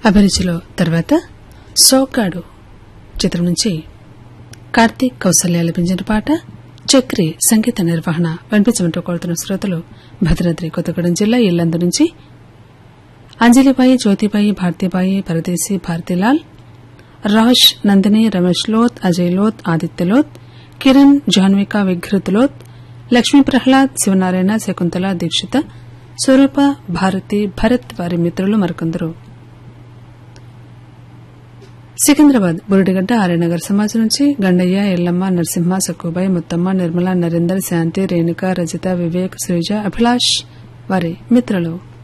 అభిరుచిలో తర్వాత సోకాడు చిత్రం నుంచి కార్తీక్ కౌసల్య లభించిన పాట చక్రి సంగీత నిర్వహణ వినిపించమంటూ కోరుతున్న శ్రోతలు భద్రాద్రి కొత్తగూడెం జిల్లా ఇల్లందు నుంచి అంజలిబాయి జ్యోతిబాయి భారతీబాయి పరదేశీ భారతీలాల్ రాజ్ నందిని రమేష్ లోత్ అజయ్ లోత్ ఆదిత్య లోత్ కిరణ్ జాన్విక విఘ్రత్ లోత్ లక్ష్మీ ప్రహ్లాద్ శివనారాయణ శకుంతల దీక్షిత స్వరూప భారతి భరత్ వారి మిత్రులు మరికొందరు సికింద్రాబాద్ బురుడిగడ్డ ఆర్యనగర్ సమాజం నుంచి గండయ్య ఎల్లమ్మ నరసింహ సక్కుబాయి ముత్తమ్మ నిర్మల నరేందర్ శాంతి రేణుక రజిత వివేక్ శ్రీజ అభిలాష్ వారి మిత్రులు